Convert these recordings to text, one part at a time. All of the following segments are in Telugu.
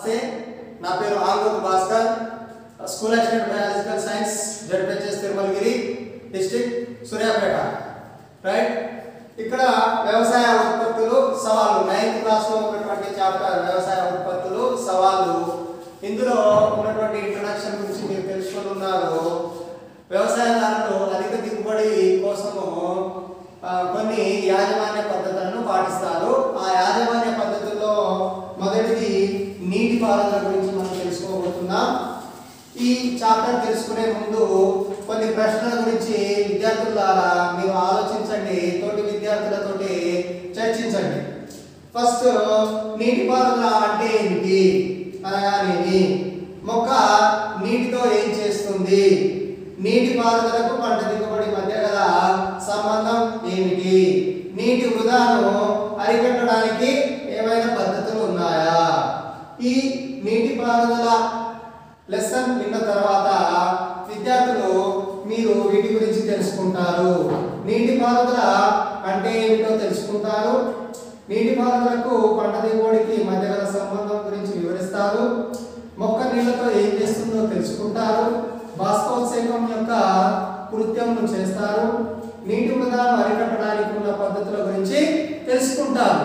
నమస్తే నా పేరు Angoth Bhaskar school assistant biological science ZPHS Tirumalagiri district Suryapet right ఇక్కడ వ్యవసాయ ఉత్పత్తులు సవాళ్ళు నైన్త్ క్లాస్లో ఉన్నటువంటి చాప్టర్ వ్యవసాయ ఉత్పత్తులు సవాళ్ళు ఇందులో ఉన్నటువంటి ఇంట్రడక్షన్ గురించి మీరు తెలుసుకొని ఉన్నారు వ్యవసాయదారులు అధిక దిగుబడి కోసము ఆ, కొన్ని యాజమాన్య పద్ధతులను పాటిస్తారు ఆ యాజమాన్య పద్ధతుల్లో మొదటిది నీటి పారుదల గురించి మనం తెలుసుకోబోతున్నాం ఈ చాప్టర్ తెలుసుకునే ముందు కొన్ని ప్రశ్నల గురించి విద్యార్థులారా మీరు ఆలోచించండి తోటి విద్యార్థులతోటి చర్చించండి ఫస్ట్ నీటిపారుదల అంటే ఏమిటి అనగానేమి మొక్క నీటితో ఏం చేస్తుంది నీటిపారుదలకు పంట దిగుబడి మధ్య గల సంబంధం ఏమిటి నీటి వృధాను అరికట్టడానికి ఏమైనా పద్ధతులు ఉన్నాయా ఈ నీటిపారుదల లెసన్ విన్న తర్వాత విద్యార్థులు మీరు వీటి గురించి తెలుసుకుంటారు నీటిపారుదల అంటే ఏమిటో తెలుసుకుంటారు నీటిపారుదలకు పంట దిగుబడికి మధ్య గల సంబంధం గురించి వివరిస్తారు మొక్క నీళ్లతో ఏం చేస్తుందో తెలుసుకుంటారు బాష్పోత్సేకం యొక్క కృత్యంను చేస్తారు నీటి వృధాను అరికట్టడానికి ఉన్న పద్ధతుల గురించి తెలుసుకుంటారు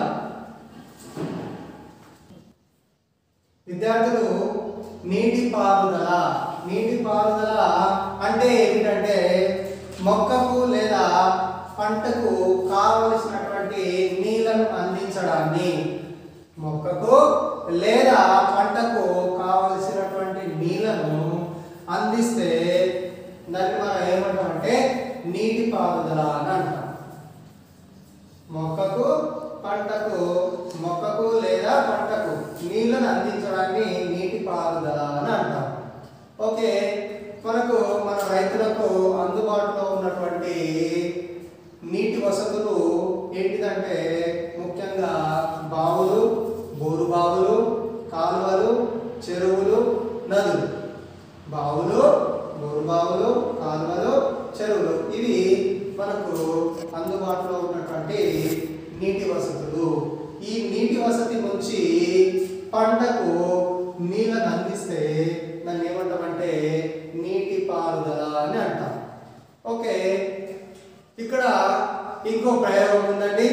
విద్యార్థులు నీటి పారుదల నీటి పారుదల అంటే ఏమిటంటే మొక్కకు లేదా పంటకు కావలసినటువంటి నీళ్లను అందించడాన్ని మొక్కకు లేదా పంటకు కావలసినటువంటి నీళ్లను అందిస్తే దాన్ని మనం ఏమంటామంటే నీటి పారుదల అని అంటాం మొక్కకు పంటకు మొక్కకు లేదా పంటకు నీళ్లను అందించడాన్ని నీటి పారుదల అని అంటాం ఓకే మనకు మన రైతులకు అందుబాటులో ఉన్నటువంటి నీటి వసతులు ఏంటిదంటే ముఖ్యంగా బావులు బోరు బావులు కాలువలు చెరువులు నదులు బావులు బోరు బావులు కాలువలు చెరువులు ఇవి మనకు అందుబాటులో ఉన్నటువంటి నీటి వసతులు ఈ నీటి వసతి నుంచి పంటకు నీళ్ళని అందిస్తే దాన్ని ఏమంటామంటే నీటి పారుదల అని అంటాం ఓకే ఇక్కడ ఇంకో ప్రయోగం ఉందండి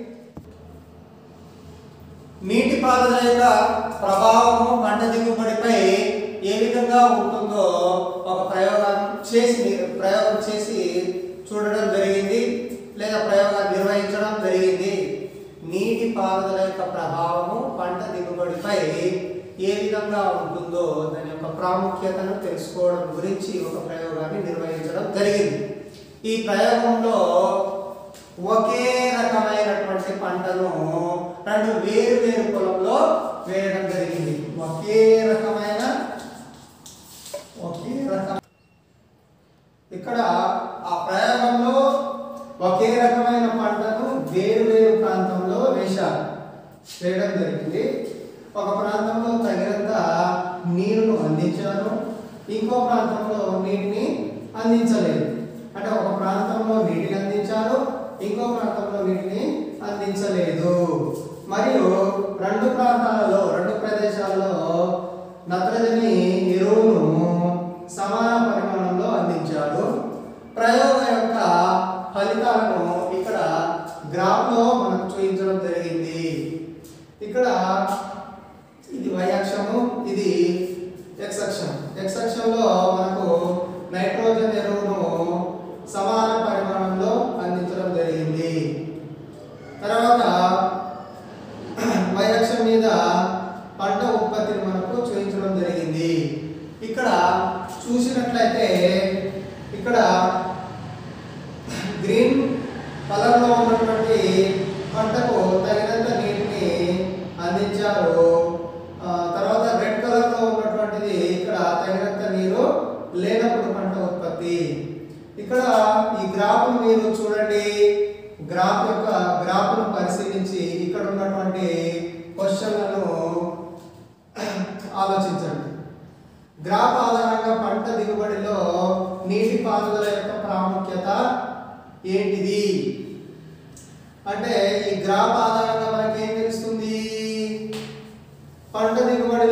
నీటి పారుదల యొక్క ప్రభావము పంట దిగుబడిపై ఏ విధంగా ఉంటుందో ఒక ప్రయోగం చేసి ప్రయోగం చేసి చూడడం జరిగింది లేదా ప్రయోగాన్ని నిర్వహించడం జరిగింది నీటి పారుదల యొక్క ప్రభావము పంట దిగుబడిపై ఏ విధంగా ఉంటుందో దాని యొక్క ప్రాముఖ్యతను తెలుసుకోవడం గురించి ఒక ప్రయోగాన్ని నిర్వహించడం జరిగింది ఈ ప్రయోగంలో ఒకే రకమైనటువంటి పంటను రెండు వేరు వేరు పొలంలో వేయడం జరిగింది ఒకే రకమైన ఒకే రకం ఇక్కడ ఆ ప్రయోగంలో ఒకే రకమైన పంటను వేరు వేరు ప్రాంతంలో వేశారు వేయడం జరిగింది ఒక ప్రాంతంలో తగినంత నీరును అందించారు ఇంకో ప్రాంతంలో నీటిని అందించలేదు అంటే ఒక ప్రాంతంలో నీటిని అందించారు ఇంకో ప్రాంతంలో నీటిని అందించలేదు మరియు రెండు ప్రాంతాలలో రెండు ప్రదేశాల్లో నత్రజని ఎరువును సమాన పరిమాణంలో అందించారు ప్రయోగ యొక్క ఫలితాలను ఇక్కడ గ్రాఫ్లో మనకు చూపించడం జరిగింది ఇక్కడ ఇది y అక్షము ఇది x అక్షం x అక్షంలో మనకు నైట్రోజన్ ఎరువును సమాన పరిమాణంలో అందించడం జరిగింది తర్వాత y అక్షం మీద పంట ఉత్పత్తిని మనకు చూపించడం జరిగింది ఇక్కడ చూసినట్లయితే ఇక్కడ గ్రీన్ కలర్లో ఉన్నటువంటి పంటకు తగినంత నీటిని అందించారు ఆ, తర్వాత రెడ్ కలర్లో ఉన్నటువంటిది ఇక్కడ తగినంత నీరు లేనప్పుడు పంట ఉత్పత్తి ఇక్కడ ఈ గ్రాఫ్ మీరు చూడండి గ్రాఫ్ యొక్క గ్రాఫ్ను పరిశీలించి ఇక్కడ ఉన్నటువంటి క్వశ్చన్లను ఆలోచించండి గ్రాఫ్ ఆధారంగా పంట దిగుబడిలో నీటి పారుదల యొక్క ప్రాముఖ్యత ఏంటిది అంటే ఈ గ్రాఫ్ ఆధారంగా మనకి ఏం తెలుస్తుంది పంట దిగుబడిలో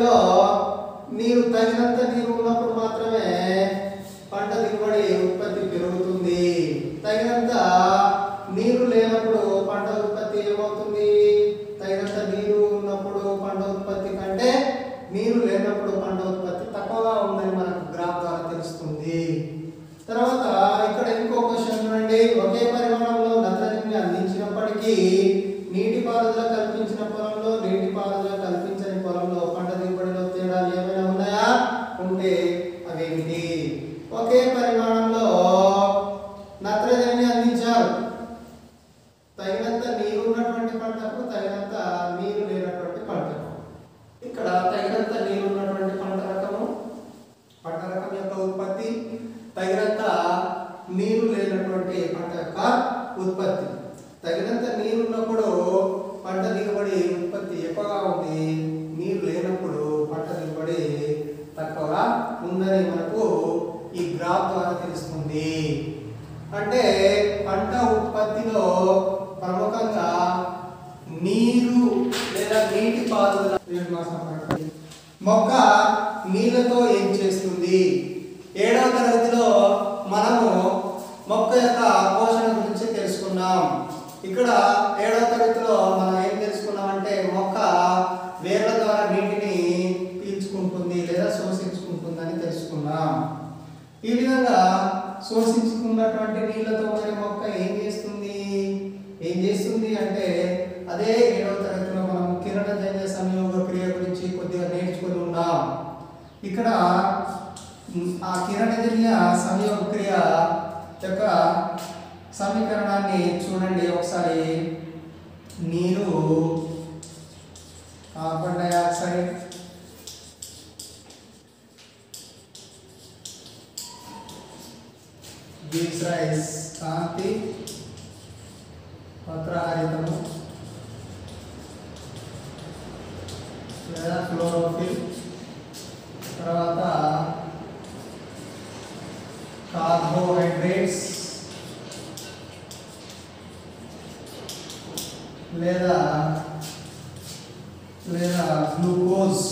దిగుబడిలో నీరు తగినంత నీరు ఉన్నప్పుడు మాత్రమే పంట దిగుబడి ఉత్పత్తి పెరుగుతుంది తగినంత నీరు లేనప్పుడు పంట ఉత్పత్తి ఏమవుతుంది తగినంత నీరు ఉన్నప్పుడు పంట ఉత్పత్తి కంటే నీరు లేనప్పుడు పంట ఉత్పత్తి తక్కువగా ఉందని మనకు గ్రాఫ్ ద్వారా తెలుస్తుంది తర్వాత ఇక్కడ ఇంకో క్వశ్చన్ చూడండి ఒకే పరిమాణంలో నత్రజనిని అందించినప్పటికీ నీటిపారుదల కల్పించిన పొలంలో నీటిపారుదల కల్పించని పొలంలో పంట దిగుబడిలో తేడాలు ఏమైనా ఉన్నాయా ఉంటే అవేమిటి ఒకే పరిమాణంలో నత్రజనిని అందించారు తగినంత నీరు ఉన్నటువంటి పంటకు తగినంత నీరు లేనటువంటి పంటకు ఇక్కడ తగినంత నీరు ఉన్నటువంటి పంట రకము పంట రకం యొక్క ఉత్పత్తి తగినంత నీరు లేనటువంటి పంట యొక్క ఉత్పత్తి తగినంత నీరు ఉన్నప్పుడు పంట దిగుబడి ఉత్పత్తి ఎక్కువగా ఉంది నీరు లేనప్పుడు పంట దిగుబడి తక్కువగా ఉందని మనకు ఈ గ్రాఫ్ ద్వారా తెలుస్తుంది అంటే పంట ఉత్పత్తిలో ప్రముఖంగా నీరు లేదా నీటి పారుదల మొక్క నీళ్ళతో ఏం చేస్తుంది ఏడవ తరగతిలో మనము మొక్క యొక్క పోషణ గురించి తెలుసుకున్నాం ఇక్కడ ఏడవ తరగతిలో మనం ఏం తెలుసుకున్నామంటే మొక్క వేర్ల ద్వారా నీటిని పీల్చుకుంటుంది లేదా శోషించుకుంటుందని తెలుసుకున్నాం ఈ విధంగా శోషించుకున్నటువంటి నీళ్ళతో మరి మొక్క ఏం చేస్తుంది ఏం చేస్తుంది అంటే అదే ఏడవ తరగతిలో మనం కిరణజన్య సంయోగ క్రియ గురించి కొద్దిగా నేర్చుకుని ఉన్నాం ఇక్కడ ఉమ్, ఆ కిరణజన్య సంయోగ క్రియ యొక్క సమీకరణాన్ని చూడండి ఒకసారి నీరు కార్బన్ డైఆక్సైడ్ gives rise కాంతి పత్రహరితము లేదా క్లోరోఫిల్ తర్వాత కార్బోహైడ్రేట్స్ లేదా లేదా గ్లూకోజ్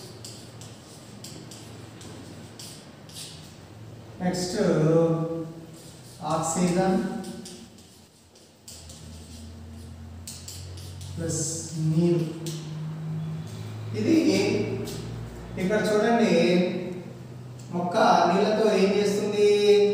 నెక్స్ట్ ఆక్సిజన్ ప్లస్ నీరు ఇది ఇక్కడ చూడండి మొక్క నీళ్ళతో ఏం చేస్తుంది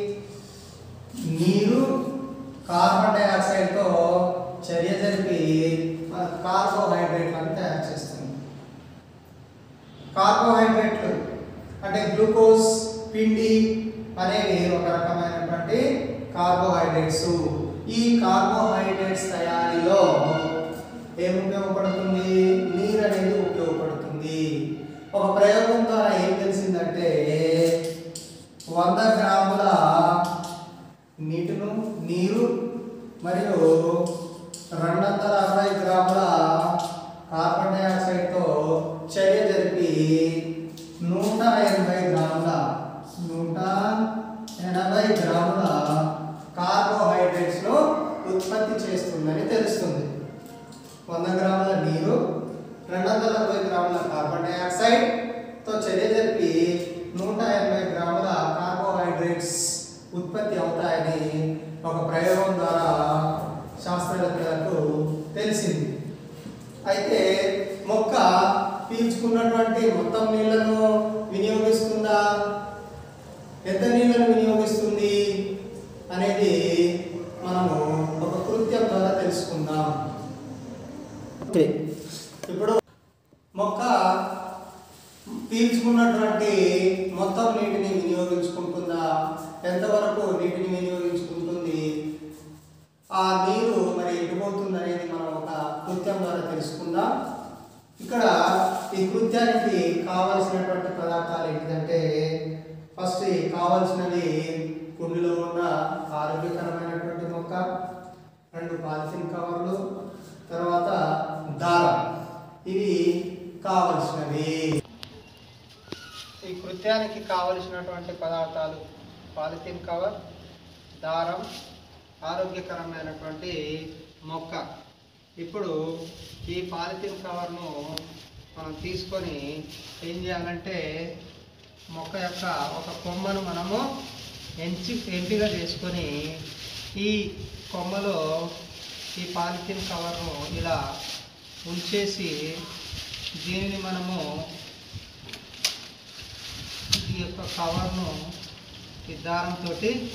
నీరు కార్బన్ డైఆక్సైడ్తో చర్య జరిపి కార్బోహైడ్రేట్లను తయారు చేస్తుంది కార్బోహైడ్రేట్లు అంటే గ్లూకోజ్ పిండి అనేవి ఒక రకమైనటువంటి కార్బోహైడ్రేట్స్ ఈ కార్బోహైడ్రేట్స్ తయారీలో ఏం ఉపయోగపడుతుంది నీరు అనేది ఉపయోగపడుతుంది ఒక ప్రయోగం ద్వారా ఏం తెలిసిందంటే వంద గ్రాముల నీటిను నీరు మరియు రెండు వందల అరవై గ్రాముల కార్బన్ డైఆక్సైడ్తో చర్య జరిపి నూట ఎనభై గ్రాముల నూట ఎనభై గ్రాముల కార్బోహైడ్రేట్స్ను ఉత్పత్తి చేస్తుందని తెలుస్తుంది వంద గ్రాముల నీరు రెండు వందల అరవై గ్రాముల కార్బన్ డైఆక్సైడ్తో చర్య జరిపి నూట ఎనభై గ్రాముల కార్బోహైడ్రేట్స్ ఉత్పత్తి అవుతాయని ఒక ప్రయోగం ద్వారా శాస్త్రవేత్తలకు తెలిసింది అయితే మొక్క పీల్చుకున్నటువంటి మొత్తం నీళ్లను వినియోగిస్తుందా ఎంత నీళ్లను వినియోగిస్తుంది అనేది మనము ఒక కృత్యం ద్వారా తెలుసుకుందాం ఓకే ఇప్పుడు మొక్క పీల్చుకున్నటువంటి మొత్తం నీటిని వినియోగించుకుంటుందా ఎంతవరకు నీటిని వినియోగించుకుంటుంది ఆ నీరు మరి ఎటుపోతుంది అనేది మనం ఒక కృత్యం ద్వారా తెలుసుకుందాం ఇక్కడ ఈ కృత్యానికి కావలసినటువంటి పదార్థాలు ఏంటిదంటే ఫస్ట్ కావలసినవి కుండిలో ఉన్న ఆరోగ్యకరమైనటువంటి మొక్క రెండు పాలిథిన్ కవర్లు తర్వాత దారం ఇవి కావలసినవి ఈ కృత్యానికి కావలసినటువంటి పదార్థాలు పాలిథిన్ కవర్ దారం ఆరోగ్యకరమైనటువంటి మొక్క ఇప్పుడు ఈ పాలిథిన్ కవర్ను మనం తీసుకొని ఏం చేయాలంటే మొక్క యొక్క ఒక కొమ్మను మనము ఎంచి ఎంపిక చేసుకొని ఈ కొమ్మలో ఈ పాలిథిన్ కవర్ను ఇలా ఉంచేసి దీనిని మనము ఈ యొక్క కవర్ను ఈ దారంతో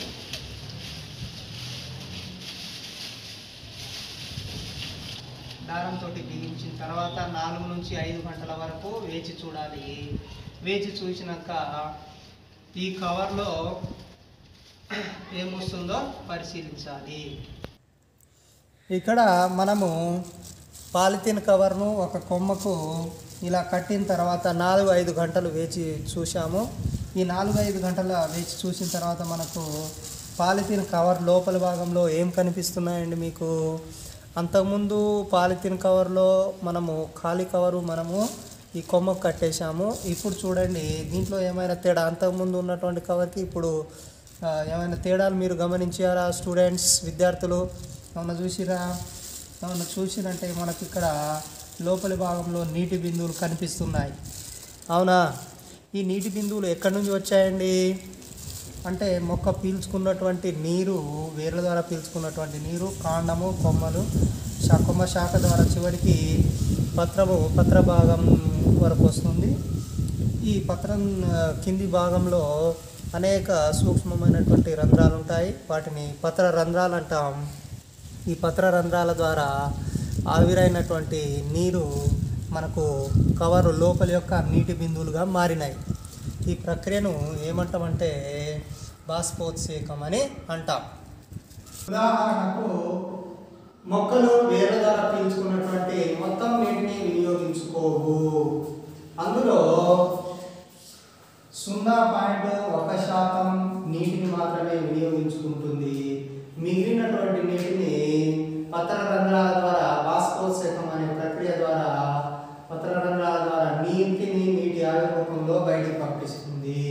దారంతో బిగించిన తర్వాత నాలుగు నుంచి ఐదు గంటల వరకు వేచి చూడాలి వేచి చూసినాక ఈ కవర్లో ఏమొస్తుందో పరిశీలించాలి ఇక్కడ మనము పాలిథిన్ కవర్ను ఒక కొమ్మకు ఇలా కట్టిన తర్వాత నాలుగు ఐదు గంటలు వేచి చూసాము ఈ నాలుగు ఐదు గంటల వేచి చూసిన తర్వాత మనకు పాలిథిన్ కవర్ లోపల భాగంలో ఏం కనిపిస్తున్నాయండి మీకు అంతకుముందు పాలిథిన్ కవర్లో మనము ఖాళీ కవరు మనము ఈ కొమ్మకు కట్టేశాము ఇప్పుడు చూడండి దీంట్లో ఏమైనా తేడా అంతకుముందు ఉన్నటువంటి కవర్కి ఇప్పుడు ఆ, ఏమైనా తేడాలు మీరు గమనించారా స్టూడెంట్స్ విద్యార్థులు ఏమన్నా చూసిరా ఏమన్నా చూసిరంటే మనకి ఇక్కడ లోపలి భాగంలో నీటి బిందువులు కనిపిస్తున్నాయి అవునా ఈ నీటి బిందువులు ఎక్కడి నుంచి వచ్చాయండి అంటే మొక్క పీల్చుకున్నటువంటి నీరు వేర్ల ద్వారా పీల్చుకున్నటువంటి నీరు కాండము కొమ్మలు శా కొమ్మ శాఖ ద్వారా చివరికి పత్రము పత్ర భాగం వరకు వస్తుంది ఈ పత్రం ఆ, కింది భాగంలో అనేక సూక్ష్మమైనటువంటి రంధ్రాలు ఉంటాయి వాటిని పత్ర రంధ్రాలు అంటాం ఈ పత్ర రంధ్రాల ద్వారా ఆవిరైనటువంటి నీరు మనకు కవరు లోపలి యొక్క నీటి బిందువులుగా మారినాయి ఈ ప్రక్రియను ఏమంటామంటే బాష్పోత్సేకం అని అంటాం ఉదాహరణకు మొక్కలు వేర్ల ద్వారా పీల్చుకున్నటువంటి మొత్తం నీటిని వినియోగించుకోవు అందులో సున్నా పాయింట్ ఒక శాతం నీటిని మాత్రమే వినియోగించుకుంటుంది మిగిలినటువంటి నీటిని పత్ర రంధ్రాల ద్వారా బాష్పోత్సేకం అనే ప్రక్రియ ద్వారా పత్ర రంధ్రాల ద్వారా నీటిని నీటి ఆవిరి రూపంలో బయటికి పంపిస్తుంది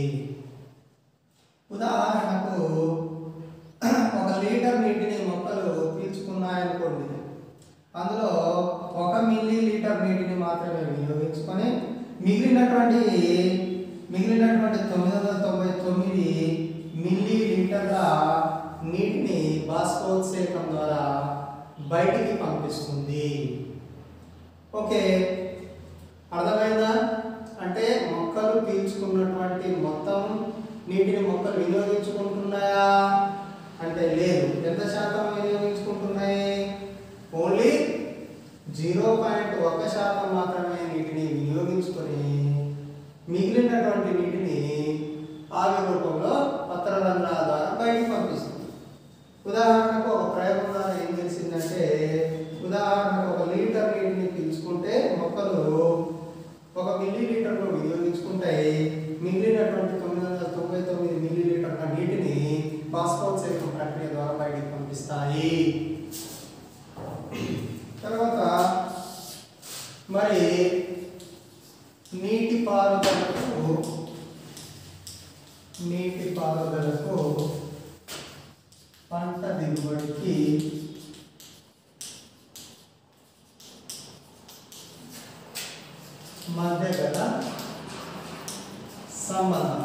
ఉదాహరణకు ఒక లీటర్ నీటిని మొక్కలు పీల్చుకున్నాయనుకోండి అందులో ఒక మిల్లీ లీటర్ నీటిని మాత్రమే వినియోగించుకొని మిగిలినటువంటి మిగిలినటువంటి తొమ్మిది వందల తొంభై తొమ్మిది మిల్లీ లీటర్ల నీటిని బాష్పోత్సేకం ద్వారా బయటికి పంపిస్తుంది ఓకే అర్థమైందా అంటే మొక్కలు పీల్చుకున్నటువంటి మొత్తం నీటిని మొక్కలు వినియోగించుకుంటున్నాయా అంటే లేదు ఎంత శాతం వినియోగించుకుంటున్నాయి ఓన్లీ జీరో పాయింట్ ఒక శాతం మాత్రమే నీటిని వినియోగించుకొని మిగిలినటువంటి నీటిని ఆవిరి రూపంలో పత్ర రంధ్రాల ద్వారా బయటికి పంపిస్తుంది ఉదాహరణకు ఒక ప్రయోగం ద్వారా ఏం తెలిసిందంటే ఉదాహరణకు ఒక లీటర్ నీటిని పీల్చుకుంటే మొక్కలు ఒక మిల్లీ లీటర్లు వినియోగించుకుంటాయి మిగిలినటువంటి తొమ్మిది వందల తొంభై తొమ్మిది మిల్లీ లీటర్ల నీటిని బాష్పోత్సేకం ప్రక్రియ ద్వారా బయటికి పంపిస్తాయి తర్వాత మరి నీటి పారుదలకు నీటి పారుదలకు పంట దిగుబడికి మధ్య గల సంబంధం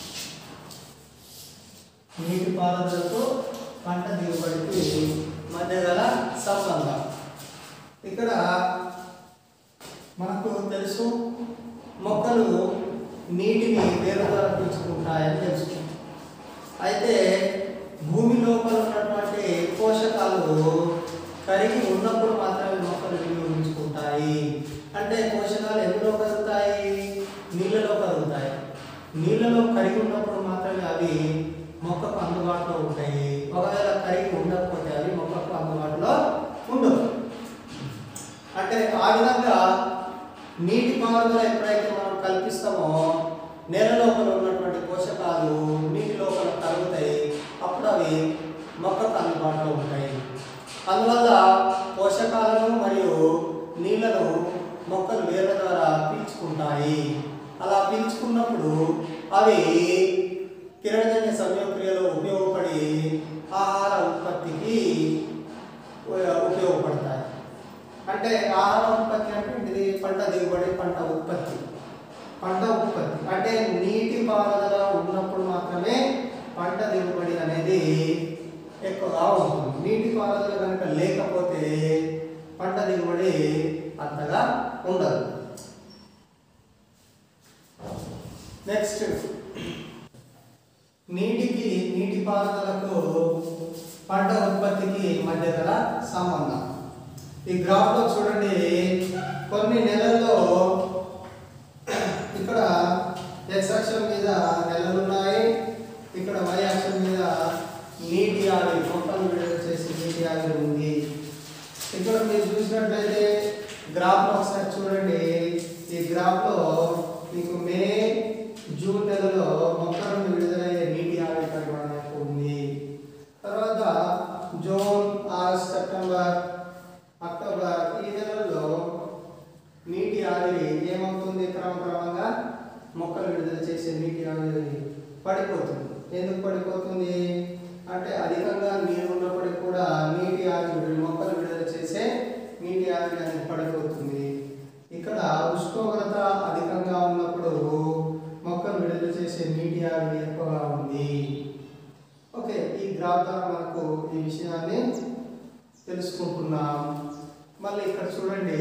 నీటి పారుదలకు పంట దిగుబడికి మధ్య గల సంబంధం ఇక్కడ మనకు తెలుసు మొక్కలు నీటిని వేరు ద్వారా పీల్చుకుంటాయని తెలుసు అయితే భూమి లోపల ఉన్నటువంటి పోషకాలు కరిగి ఉన్నప్పుడు మాత్రమే మొక్కలు వినియోగించుకుంటాయి అంటే పోషకాలు ఎందులో కలుగుతాయి నీళ్ళలో కలుగుతాయి నీళ్ళలో కరిగి ఉన్నప్పుడు మాత్రమే అవి మొక్కకు అందుబాటులో ఉంటాయి ఒకవేళ కరిగి ఉండకపోతే అవి మొక్కకు అందుబాటులో ఉండవు అంటే ఆ విధంగా నీటి పారుదల ఎప్పుడైతే మనం కల్పిస్తామో నేల లోపల ఉన్నటువంటి పోషకాలు నీటి లోపల కలుగుతాయి అప్పుడు అవి మొక్కకు అందుబాటులో ఉంటాయి అందువల్ల పోషకాలను మరియు నీళ్లను మొక్కలు వేర్ల ద్వారా పీల్చుకుంటాయి అలా పీల్చుకున్నప్పుడు అవి కిరణజన్య సంయోక్రియలో ఉపయోగపడి ఆహార ఉత్పత్తికి ఉపయోగపడతాయి అంటే ఆహార ఉత్పత్తి అంటే ఇది పంట దిగుబడి పంట ఉత్పత్తి పంట ఉత్పత్తి అంటే నీటి పారుదల ఉన్నప్పుడు మాత్రమే పంట దిగుబడి అనేది ఎక్కువగా ఉంటుంది నీటి పారుదల కనుక లేకపోతే పంట దిగుబడి అంతగా ఉండదు నెక్స్ట్ నీటికి నీటి పారుదలకు పంట ఉత్పత్తికి మధ్య గల సంబంధం ఈ గ్రాఫ్ లో చూడండి కొన్ని నెలల్లో ఇక్కడ ఎక్స్ అక్షం మీద నెలలు ఉన్నాయి ఇక్కడ వై అక్షం మీద నీటి ఆవిరి మొక్కలు విడుదల చేసి నీటి ఆవిరి ఉంది ఇక్కడ మీరు చూసినట్లయితే గ్రాఫ్ లో ఒకసారి చూడండి ఈ గ్రాఫ్ లో మీకు మే జూన్ నెలలో మొక్కల నుండి విడుదలయ్యే నీటి ఆవిరి పరిమాణం ఎక్కువ ఉంది తర్వాత జూన్ ఆగస్ట్ సెప్టెంబర్ అక్టోబర్ ఈ నెలల్లో నీటి ఆవిరి ఏమవుతుంది క్రమక్రమంగా మొక్కలు విడుదల చేసే నీటి ఆవిరి పడిపోతుంది ఎందుకు పడిపోతుంది అంటే అధికంగా నీరు ఉన్నప్పటికీ కూడా నీటి ఆవిరి మొక్కలు విడుదల చేసే నీటి ఆవిరి అనేది పడిపోతుంది ఇక్కడ ఉష్ణోగ్రత అధికంగా ఉన్నప్పుడు మొక్కలు విడుదల చేసే నీటి ఆవిరి ఎక్కువగా ఉంది ఓకే ఈ గ్రాఫ్ ద్వారా మనకు ఈ విషయాన్ని తెలుసుకుంటున్నాం మళ్ళీ ఇక్కడ చూడండి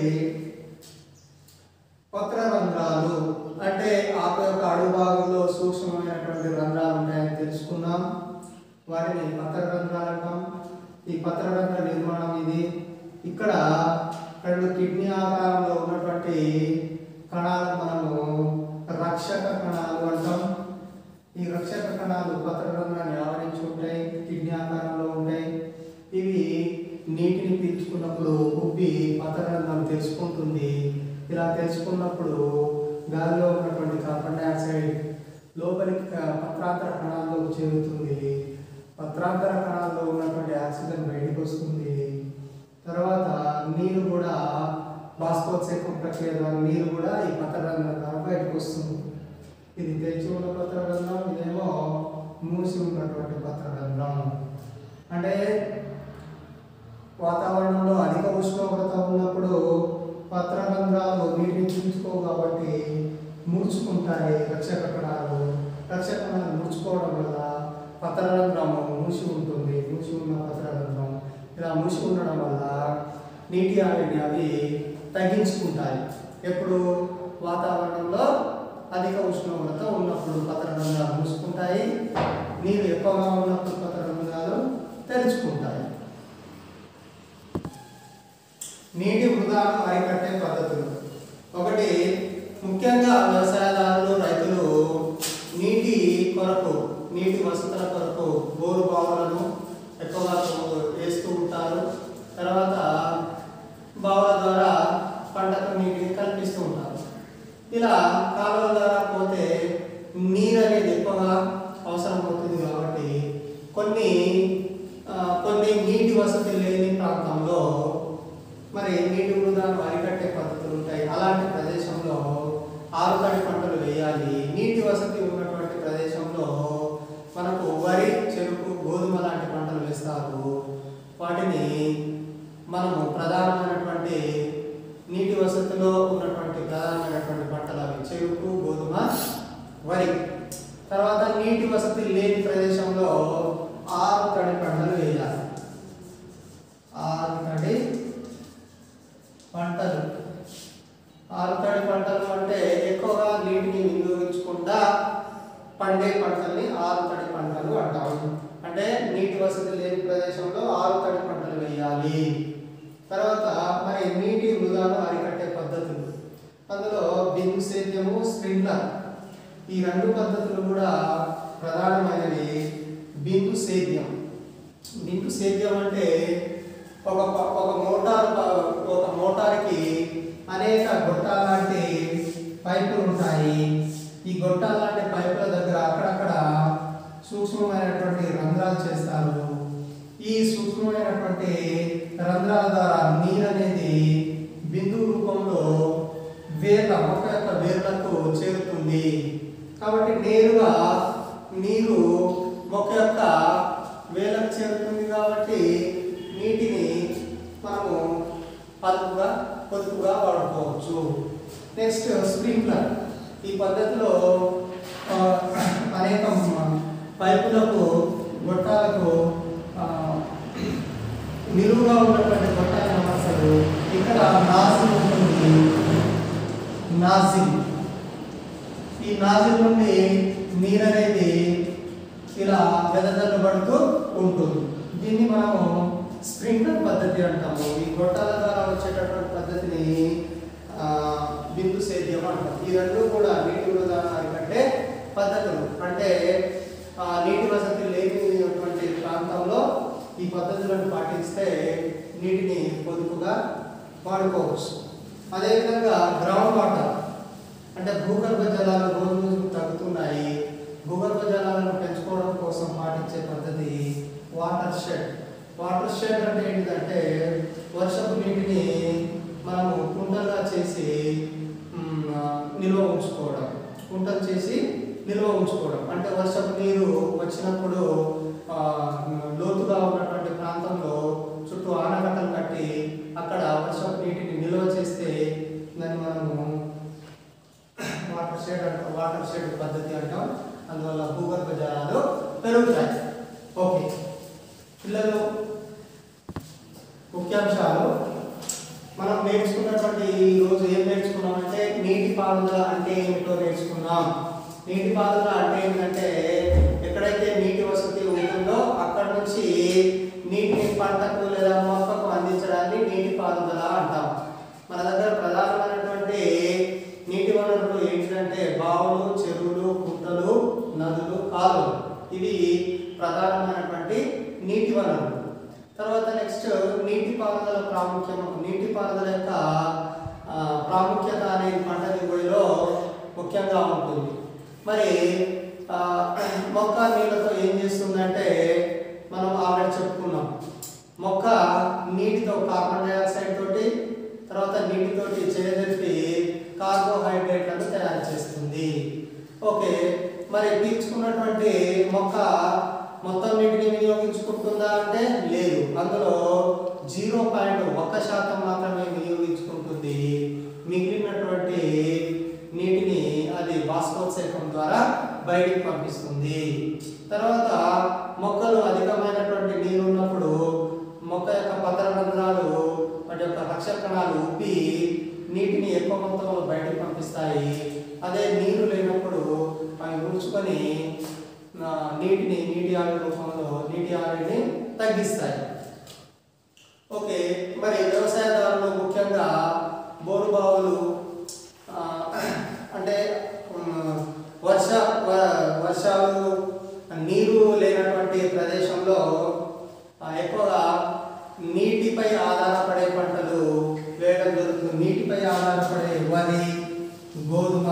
పత్ర రంధ్రాలు అంటే ఆకు యొక్క అడుగు భాగంలో సూక్ష్మమైనటువంటి రంధ్రాలు ఉంటాయని తెలుసుకున్నాం వాటిని పత్ర రంధ్రాలు అంటాం ఈ పత్ర రంధ్ర నిర్మాణం ఇది ఇక్కడ రెండు కిడ్నీ ఆకారంలో ఉన్నటువంటి కణాలు మనము రక్షక కణాలు అంటాం ఈ రక్షక కణాలు పత్ర రంధ్రాన్ని ఆవరించి ఉంటాయి కిడ్నీ ఆకారంలో ఉంటాయి ఇవి నీటిని పీల్చుకున్నప్పుడు ఉబ్బి పత్ర రంధ్రం తెలుసుకుంటుంది ఇలా తెలుసుకున్నప్పుడు గాలిలో ఉన్నటువంటి కార్బన్ డైఆక్సైడ్ లోపలికి క- పత్రాంతర కణాల్లోకి చేరుతుంది పత్రాంతర కణాల్లో ఉన్నటువంటి ఆక్సిజన్ బయటికి వస్తుంది తర్వాత నీరు కూడా బాష్పోత్సేకం ప్రక్రియ ద్వారా నీరు కూడా ఈ పత్రరంధ్రం ద్వారా బయటకు వస్తుంది ఇది తెరిచి ఉన్న పత్రరంధ్రం ఇదేమో మూసి ఉన్నటువంటి పత్రరంధ్రం అంటే వాతావరణంలో అధిక ఉష్ణోగ్రత ఉన్నప్పుడు పత్రరంధ్రాలు నీటిని పీల్చుకోవు కాబట్టి ముడుచుకుంటాయి రక్షక కణాలు రక్షక కణాలు ముడుచుకోవడం వల్ల పత్రరంధ్రం మూసి ఉంటుంది మూసి ఉన్న పత్రరంధ్రం ఇలా మూసి ఉండడం వల్ల నీటి ఆవిరిని అవి తగ్గించుకుంటాయి ఎప్పుడు వాతావరణంలో అధిక ఉష్ణోగ్రత ఉన్నప్పుడు పత్రరంధ్రాలు మూసుకుంటాయి నీరు ఎక్కువగా ఉన్నప్పుడు పత్రరంధ్రాలు తెరుచుకుంటాయి నీటి వృధాను అరికట్టే పద్ధతులు ఒకటి ముఖ్యంగా వ్యవసాయదారులు రైతులు నీటి కొరకు నీటి వసతుల కొరకు బోరు బావులను ఎక్కువగా వేస్తూ ఉంటారు తర్వాత బావుల ద్వారా పంటకు నీటిని కల్పిస్తూ ఉంటారు ఇలా కాలువల ద్వారా పోతే నీరు అనేది ఎక్కువగా అవసరం అవుతుంది కాబట్టి కొన్ని ఆ, కొన్ని నీటి వసతి లేని ప్రాంతంలో మరి నీటి వృధాను అరికట్టే పద్ధతులు ఉంటాయి అలాంటి ప్రదేశంలో ఆరుతడి పంటలు వేయాలి నీటి వసతి ఉన్నటువంటి ప్రదేశంలో మనకు వరి చెరుకు గోధుమ లాంటి పంటలు వేస్తారు వాటిని మనము ప్రధానమైనటువంటి నీటి వసతిలో ఉన్నటువంటి ప్రధానమైనటువంటి పంటలు అవి చెరుకు గోధుమ వరి తర్వాత నీటి వసతి లేని ప్రదేశంలో ఆరు తడి పంటలు వేయాలి ఆరు తడి పంటలు ఆరుతడి పంటలు అంటే ఎక్కువగా నీటిని వినియోగించకుండా పండే పంటల్ని ఆరుతడి పంటలు అంటాము అంటే నీటి వసతి లేని ప్రదేశంలో ఆరుతడి పంటలు వేయాలి తర్వాత మరి నీటి వృధాను అరికట్టే పద్ధతులు అందులో బిందు సేద్యము స్ప్రింక్లర్ ఈ రెండు పద్ధతులు కూడా ప్రధానమైనవి బిందు సేద్యం బిందు సేద్యం అంటే ఒక ప- ఒక మోటార్ ప- ఒక మోటార్కి అనేక గొట్టాల లాంటి పైపులు ఉంటాయి ఈ గొట్టాల లాంటి పైపుల దగ్గర అక్కడక్కడ సూక్ష్మమైనటువంటి రంధ్రాలు చేస్తారు ఈ సూక్ష్మమైనటువంటి రంధ్రాల ద్వారా నీరు అనేది బిందువు రూపంలో వేర్ల మొక్క యొక్క వేర్లకు చేరుతుంది కాబట్టి నేరుగా నీరు మొక్క యొక్క వేలకు చేరుతుంది కాబట్టి నీటిని మనము అదుపుగా పొదుపుగా వాడుకోవచ్చు నెక్స్ట్ స్ప్రింక్లర్ ఈ పద్ధతిలో ఆ, అనేక పైపులకు గొట్టాలకు ఆ, నిలువుగా ఉన్నటువంటి గొట్టాలను అమర్చారు ఇక్కడ నాజిల్ ఉంటుంది నాజిల్ ఈ నాజిల్ నుండి నీరు అనేది ఇలా వెదజల్లు పడుతూ ఉంటుంది దీన్ని మనము స్ప్రింక్లర్ పద్ధతి అంటాము ఈ గొట్టాల ద్వారా వచ్చేటటువంటి పద్ధతిని ఆ, బిందు సేద్యం అంటాం ఈ రెండు కూడా నీటి వృధా అరికట్టే పద్ధతులు అంటే ఆ, నీటి వసతి లేనిటువంటి ప్రాంతంలో ఈ పద్ధతులను పాటిస్తే నీటిని పొదుపుగా వాడుకోవచ్చు అదేవిధంగా గ్రౌండ్ వాటర్ అంటే భూగర్భ జలాలు రోజు రోజుకు తగ్గుతున్నాయి భూగర్భ జలాలను పెంచుకోవడం కోసం పాటించే పద్ధతి వాటర్ షెడ్ వాటర్ షెడ్ అంటే ఏంటిదంటే వర్షపు నీటిని మనము కుంటలుగా చేసి మ్, ఆ, నిల్వ ఉంచుకోవడం కుంటలు చేసి నిల్వ ఉంచుకోవడం అంటే వర్షపు నీరు వచ్చినప్పుడు ఆ, లోతుగా ఉన్నటువంటి ప్రాంతంలో చుట్టూ ఆనకట్టలు కట్టి అక్కడ వర్షపు నీటిని నిల్వ చేస్తే దాన్ని మనము వాటర్ షెడ్ అంటాం వాటర్ షెడ్ పద్ధతి అంటాం అందువల్ల భూగర్భ జలాలు పెరుగుతాయి ఓకే పిల్లలు ముఖ్యాంశాలు మనం నేర్చుకున్నటువంటి ఈ రోజు ఏం నేర్చుకున్నామంటే నీటి పారుదల అంటే ఏమిటో నేర్చుకున్నాం నీటి పారుదల అంటే ఏంటంటే ఎక్కడైతే నీటి వసతి ఉంటుందో అక్కడ నుంచి నీటిని పంటకు లేదా మొక్కకు అందించడాన్ని నీటి పారుదల అంటాం మన దగ్గర ప్రధానమైనటువంటి నీటి వనరులు ఏంటంటే బావులు చెరువులు కుంటలు నదులు కాలువలు ఇవి ప్రధానమైనటువంటి నీటి వనరులు తర్వాత నెక్స్ట్ నీటి పారుదల ప్రాముఖ్యం నీటి పారుదల యొక్క ఆ, ప్రాముఖ్యత అనేది పంట దిగుబడిలో ముఖ్యంగా ఉంటుంది మరి ఆ, మొక్క నీళ్ళతో ఏం చేస్తుందంటే మనం ఆల్రెడీ చెప్పుకున్నాం మొక్క నీటితో కార్బన్ డైఆక్సైడ్ తోటి తర్వాత నీటితోటి చేయదలిపి కార్బోహైడ్రేట్లను తయారు చేస్తుంది ఓకే మరి పీల్చుకున్నటువంటి మొక్క మొత్తం నీటిని వినియోగించుకుంటుందా అంటే లేదు అందులో జీరో పాయింట్ ఒక్క శాతం మాత్రమే వినియోగించుకుంటుంది మిగిలినటువంటి నీటిని అది బాష్పోత్సేకం ద్వారా బయటికి పంపిస్తుంది తర్వాత మొక్కలు అధికమైనటువంటి నీరు ఉన్నప్పుడు మొక్క యొక్క పత్ర రంధ్రాలు వాటి యొక్క రక్ష కణాలు ఉబ్బి నీటిని ఎక్కువ మొత్తంలో బయటకు పంపిస్తాయి అదే నీరు లేనప్పుడు అవి ముడుచుకొని ఆ, నీటిని నీటి ఆవిరి రూపంలో నీటి ఆవిరిని తగ్గిస్తాయి ఓకే మరి వ్యవసాయదారులు ముఖ్యంగా బోరు బావులు ఆ, అంటే ఉమ్, వర్ష వ- వర్షాలు నీరు లేనటువంటి ప్రదేశంలో ఆ, ఎక్కువగా నీటిపై ఆధారపడే పంటలు వేయడం జరుగుతుంది నీటిపై ఆధారపడే వరి గోధుమ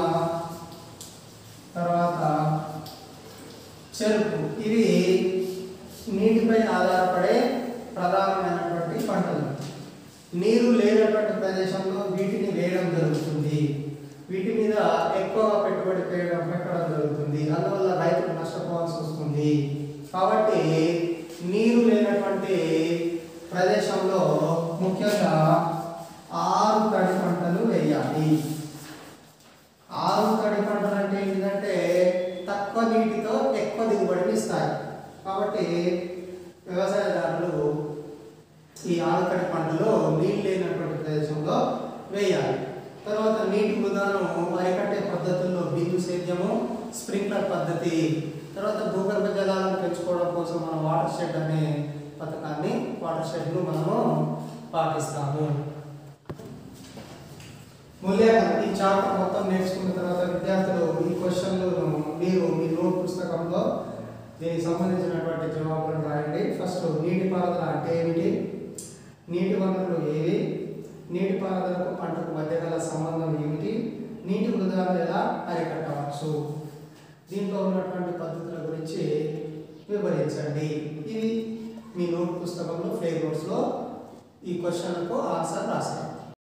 తర్వాత చెరుకు ఇవి నీటిపై ఆధారపడే ప్రధానమైనటువంటి పంటలు నీరు లేనటువంటి ప్రదేశంలో వీటిని వేయడం జరుగుతుంది వీటి మీద ఎక్కువగా పెట్టుబడి పెట్టడం పెట్టడం జరుగుతుంది అందువల్ల రైతులు నష్టపోవాల్సి వస్తుంది కాబట్టి నీరు లేనటువంటి ప్రదేశంలో ముఖ్యంగా ఆరు తడి పంటలు వేయాలి ఆరు తడి పంటలు అంటే ఏంటంటే తక్కువ నీటితో ఎక్కువ దిగుబడిని ఇస్తాయి కాబట్టి వ్యవసాయదారులు ఈ ఆరుతడి పంటలో నీళ్ళు లేనటువంటి ప్రదేశంలో వేయాలి తర్వాత నీటి వృధాను అరికట్టే పద్ధతుల్లో బిందు సేద్యము స్ప్రింక్లర్ పద్ధతి తర్వాత భూగర్భ జలాలను పెంచుకోవడం కోసం మనం వాటర్ షెడ్ అనే పథకాన్ని వాటర్ షెడ్ను మనము పాటిస్తాము మూల్యాంకనం ఈ చాప్టర్ మొత్తం నేర్చుకున్న తర్వాత విద్యార్థులు ఈ క్వశ్చన్లు మీరు మీ నోట్ పుస్తకంలో దీనికి సంబంధించినటువంటి జవాబులను రాయండి ఫస్ట్ నీటి పారుదల అంటే ఏమిటి నీటి వనరులు ఏవి నీటి పారుదలకు పంటకు మధ్య గల సంబంధం ఏమిటి నీటి వృధాను ఎలా అరికట్టవచ్చు దీంట్లో ఉన్నటువంటి పద్ధతుల గురించి వివరించండి ఇవి మీ నోట్ పుస్తకంలో ఫ్లే నోట్స్లో ఈ క్వశ్చన్లకు ఆన్సర్ రాస్తారు